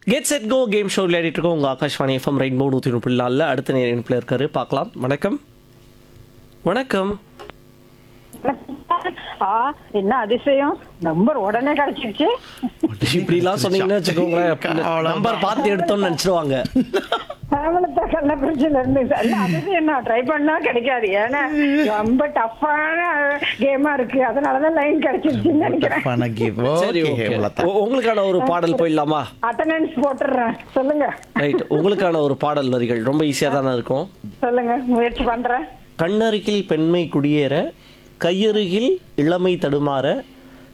get set go game show விளையாடிட்டு இருக்கோம் உங்கள் ஆகாஷ்வாணி எஃப்எம் ரெயின்போ நூற்றி முப்பது நாலில் அடுத்த நேரம் இணைப்பில் இருக்காரு பார்க்கலாம் வணக்கம் வணக்கம் ஆ என்ன அதிசயம் நம்பர் உடனே கிடைச்சிருச்சு இப்படிலாம் சொன்னீங்கன்னு வச்சுக்கோங்களேன் நம்பர் பார்த்து எடுத்தோம்னு நினச்சிடுவாங்க ஹேமலதா கள்ளக்குறிச்சியில இருந்து இல்ல, அதிசயம் என்ன ட்ரை பண்ணா கிடைக்காது ஏன்னா ரொம்ப டஃப்பான கேமா இருக்கு அதனாலதான் லைன் கிடைச்சிருச்சுன்னு நினைக்கிறேன் டஃப்பான கேம் சரி ஓகே ஓகே ஹேமலதா உங்களுக்கான ஒரு பாடல் போயிடலாமா அட்டண்டன்ஸ் போட்டுடுறேன் சொல்லுங்க ரைட் உங்களுக்கான ஒரு பாடல் வரிகள் ரொம்ப ஈஸியாக தானே இருக்கும் சொல்லுங்க முயற்சி பண்றேன் கண்ணருகில் பெண்மை குடியேற கையருகில் இளமை தடுமாற